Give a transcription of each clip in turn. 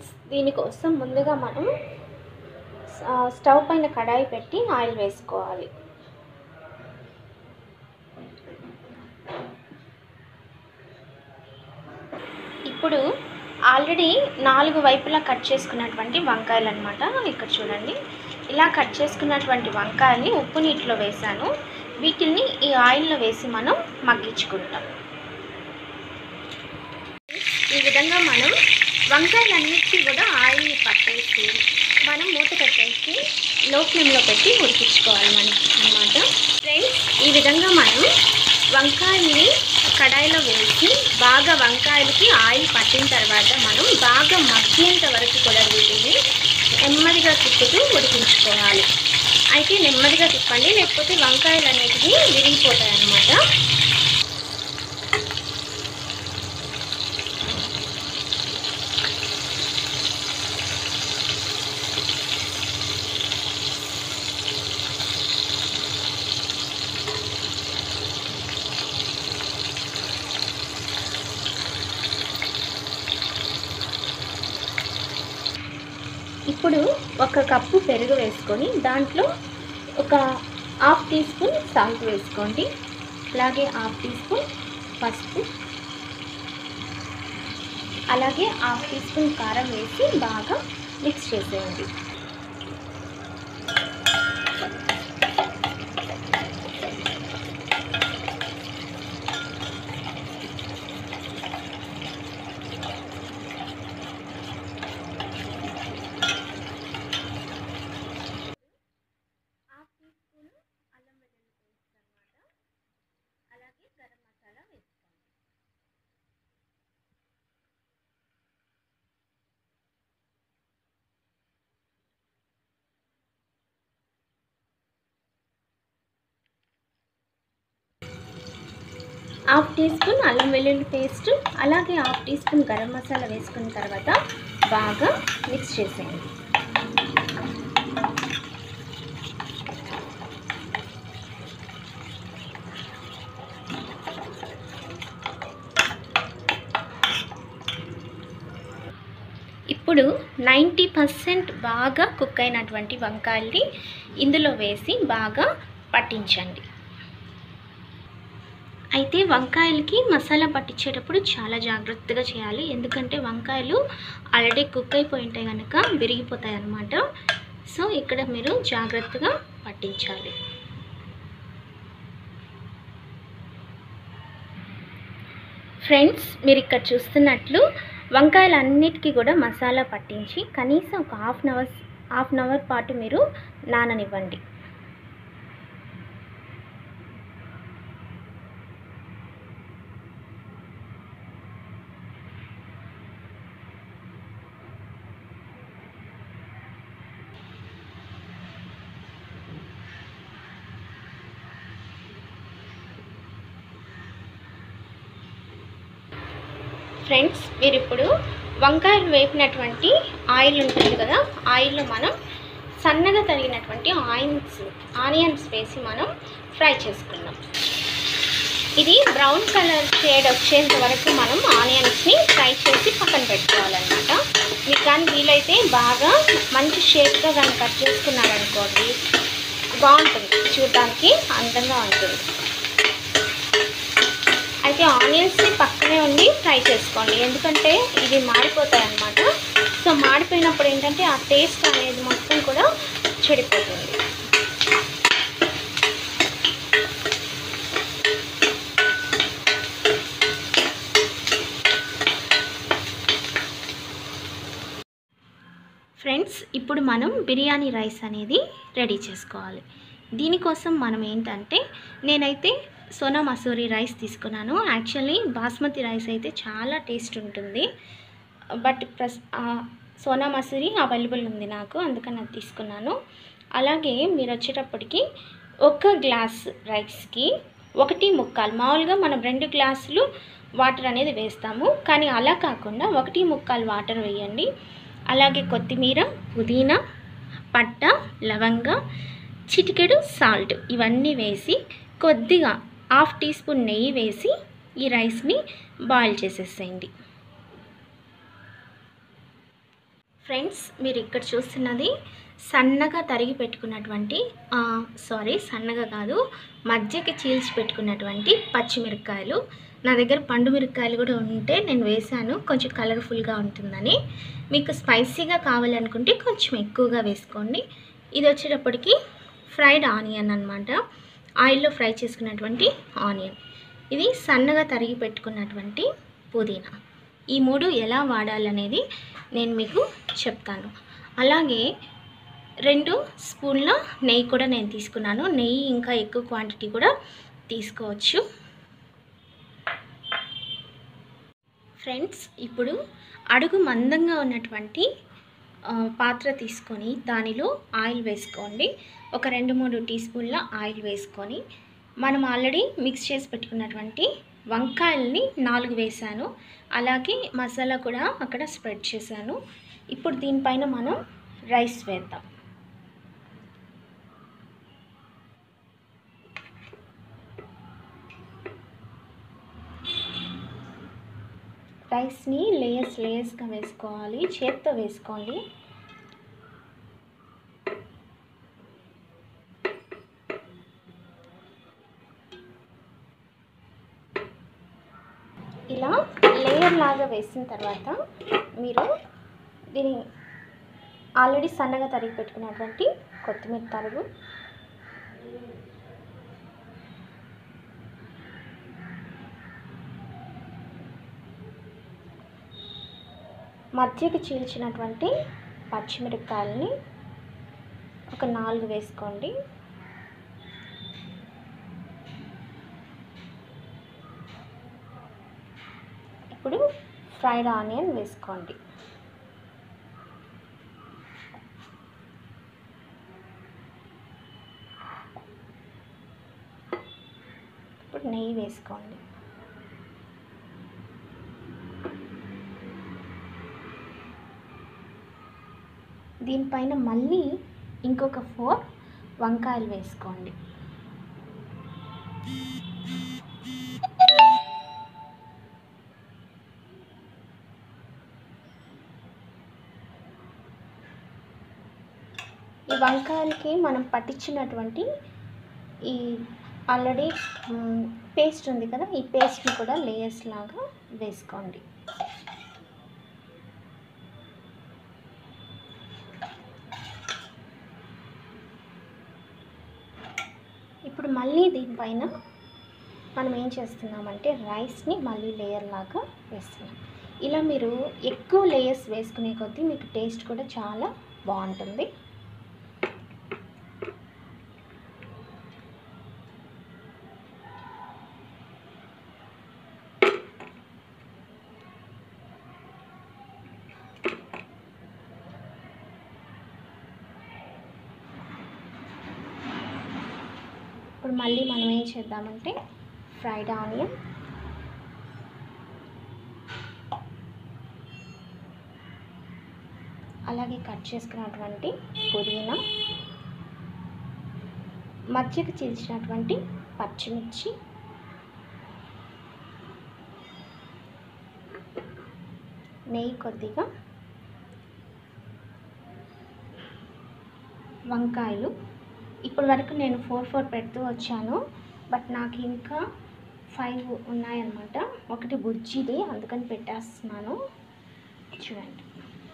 friends దీనికోసం ముందుగా మనం ఆ, స్టవ్ పైన కడాయి పెట్టి ఆయిల్ వేసుకోవాలి ఇప్పుడు ఆల్రెడీ నాలుగు వైపులా కట్ చేసుకున్నటువంటి వంకాయలు అనమాట ఇక్కడ చూడండి ఇలా కట్ చేసుకున్నటువంటి వంకాయల్ని ఉప్పు నీటిలో వేసాను వీటిల్ని ఈ ఆయిల్లో వేసి మనం మగ్గించుకుంటాం ఈ విధంగా మనం వంకాయలన్నిటికీ కూడా ఆయిల్ని పట్టేసి మనం మూత పెట్టేసి లో ఫ్లేమ్లో పెట్టి ఉడికించుకోవాలి మనం అన్నమాట ఫ్రెండ్స్ ఈ విధంగా మనం వంకాయల్ని కడాయిలో వేసి బాగా వంకాయలకి ఆయిల్ పట్టిన తర్వాత మనం బాగా మగ్గేంత వరకు కూడా వీటిని నెమ్మదిగా తిప్పుతూ ఉడికించుకోవాలి అయితే నెమ్మదిగా తిప్పండి లేకపోతే వంకాయలు అనేటివి విరిగిపోతాయి అన్నమాట ఇప్పుడు ఒక కప్పు పెరుగు వేసుకొని దాంట్లో ఒక హాఫ్ టీ స్పూన్ సాల్ట్ వేసుకోండి అలాగే హాఫ్ టీ స్పూన్ పసుపు అలాగే హాఫ్ టీ స్పూన్ కారం వేసి బాగా మిక్స్ చేసేయండి హాఫ్ టీ స్పూన్ అల్లం వెల్లుల్లి పేస్ట్ అనమాట అలాగే గరం మసాలా వేసుకోండి హాఫ్ టీ స్పూన్ అల్లం వెల్లుల్లి పేస్ట్ అలాగే half teaspoon garam masala వేసుకున్న తర్వాత బాగా మిక్స్ చేసేయండి ఇప్పుడు నైంటీ పర్సెంట్ బాగా కుక్ అయినటువంటి వంకాయల్ని ఇందులో వేసి బాగా పట్టించండి అయితే వంకాయలకి మసాలా పట్టించేటప్పుడు చాలా జాగ్రత్తగా చేయాలి ఎందుకంటే వంకాయలు ఆల్రెడీ కుక్ అయిపోయి ఉంటాయి కనుక విరిగిపోతాయి అన్నమాట సో ఇక్కడ మీరు జాగ్రత్తగా పట్టించాలి ఫ్రెండ్స్ మీరు ఇక్కడ చూస్తున్నట్లు వంకాయలన్నిటికీ కూడా మసాలా పట్టించి కనీసం ఒక half an hour half an hour పాటు మీరు నాననివ్వండి ఫ్రెండ్స్ మీరు ఇప్పుడు వంకాయలు వేపినటువంటి ఆయిల్ ఉంటుంది కదా ఆయిల్లో మనం సన్నగా తరిగినటువంటి ఆయిన్స్ ఆనియన్స్ వేసి మనం ఫ్రై చేసుకుందాం ఇది బ్రౌన్ కలర్ షేడ్ వచ్చేంత వరకు మనం ఆనియన్స్ని ఫ్రై చేసి పక్కన పెట్టుకోవాలన్నమాట మీకు కానీ వీలైతే బాగా మంచి షేప్గా దాన్ని కట్ చేసుకున్నారనుకోండి బాగుంటుంది చూడడానికి అందంగా ఉంటుంది అయితే ఆనియన్స్ని పక్కనే ఉండి ఫ్రై చేసుకోండి ఎందుకంటే ఇవి మాడిపోతాయి అన్నమాట సో మాడిపోయినప్పుడు ఏంటంటే ఆ టేస్ట్ అనేది మొత్తం కూడా చెడిపోతుంది ఫ్రెండ్స్ ఇప్పుడు మనం బిర్యానీ రైస్ అనేది రెడీ చేసుకోవాలి దీనికోసం మనం ఏంటంటే నేనైతే సోనా మసూరి రైస్ తీసుకున్నాను యాక్చువల్లీ బాస్మతి రైస్ అయితే చాలా టేస్ట్ ఉంటుంది బట్ ప్రస్ ఆ, సోనా మసూరి అవైలబుల్ ఉంది నాకు అందుకని అది తీసుకున్నాను అలాగే మీరు వచ్చేటప్పటికి ఒక గ్లాస్ రైస్కి ఒకటి ముక్కాలు మామూలుగా మనం రెండు గ్లాసులు వాటర్ అనేది వేస్తాము కానీ అలా కాకుండా ఒకటి ముక్కాలు వాటర్ వేయండి అలాగే కొత్తిమీర పుదీనా పట్ట లవంగ చిటికెడు సాల్ట్ ఇవన్నీ వేసి కొద్దిగా హాఫ్ టీ స్పూన్ నెయ్యి వేసి ఈ రైస్ని బాయిల్ చేసేసేయండి ఫ్రెండ్స్ మీరు ఇక్కడ చూస్తున్నది సన్నగా తరిగి పెట్టుకున్నటువంటి ఆ, సారీ సన్నగా కాదు మధ్యకి చీల్చి పెట్టుకున్నటువంటి పచ్చిమిరపకాయలు నా దగ్గర పండు మిరపకాయలు కూడా ఉంటే నేను వేశాను కొంచెం కలర్ఫుల్గా ఉంటుందని మీకు స్పైసీగా కావాలనుకుంటే కొంచెం ఎక్కువగా వేసుకోండి ఇది వచ్చేటప్పటికి ఫ్రైడ్ ఆనియన్ అన్నమాట ఆయిల్లో ఫ్రై చేసుకున్నటువంటి ఆనియన్ ఇది సన్నగా తరిగి పెట్టుకున్నటువంటి పుదీనా ఈ మూడు ఎలా వాడాలనేది నేను మీకు చెప్తాను అలాగే రెండు స్పూన్ల నెయ్యి కూడా నేను తీసుకున్నాను నెయ్యి ఇంకా ఎక్కువ క్వాంటిటీ కూడా తీసుకోవచ్చు ఫ్రెండ్స్ ఇప్పుడు అడుగు మందంగా ఉన్నటువంటి ఆ, పాత్ర తీసుకొని దానిలో ఆయిల్ వేసుకోండి ఒక రెండు మూడు టీ స్పూన్ల ఆయిల్ వేసుకొని మనం ఆల్రెడీ మిక్స్ చేసి పెట్టుకున్నటువంటి వంకాయల్ని నాలుగు వేసాను అలాగే మసాలా కూడా అక్కడ స్ప్రెడ్ చేశాను ఇప్పుడు దీనిపైన మనం రైస్ వేద్దాం రైస్ని లేయర్స్ లేయర్స్గా వేసుకోవాలి చేత్తో వేసుకోండి ఇలా లేయర్ లాగా వేసిన తర్వాత మీరు దీని ఆల్రెడీ సన్నగా తరిగి పెట్టుకున్నటువంటి కొత్తిమీర తరుగు మధ్యకి చీల్చినటువంటి పచ్చిమిరపకాయలని ఒక నాలుగు వేసుకోండి ఇప్పుడు ఫ్రైడ్ ఆనియన్ వేసుకోండి ఇప్పుడు నెయ్యి వేసుకోండి దీనిపైన మళ్ళీ ఇంకొక ఫోర్ వంకాయలు వేసుకోండి ఈ వంకాయలకి మనం పట్టించినటువంటి ఈ ఆల్రెడీ పేస్ట్ ఉంది కదా ఈ పేస్ట్ని కూడా లేయర్స్ లాగా వేసుకోండి ఇప్పుడు మళ్ళీ దీనిపైన మనం ఏం చేస్తున్నామంటే రైస్ని మళ్ళీ లేయర్ లాగా వేస్తున్నాం ఇలా మీరు ఎక్కువ లేయర్స్ వేసుకునే కొద్దీ మీకు టేస్ట్ కూడా చాలా బాగుంటుంది ఇప్పుడు మళ్ళీ మనం ఏం చేద్దామంటే ఫ్రైడ్ ఆనియన్ అలాగే కట్ చేసుకున్నటువంటి పుదీనా మధ్యకి చీల్చినటువంటి పచ్చిమిర్చి నెయ్యి కొద్దిగా వంకాయలు ఇప్పటి వరకు నేను ఫోర్ ఫోర్ పెడుతూ వచ్చాను బట్ నాకు ఇంకా ఫైవ్ ఉన్నాయన్నమాట ఒకటి బుజ్జిది అందుకని పెట్టేస్తున్నాను చూడండి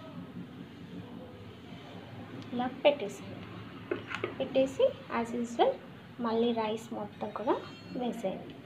ఇలా పెట్టేసేయండి పెట్టేసి యాజ్ యూజువల్ మళ్ళీ రైస్ మొత్తం కూడా వేసేయండి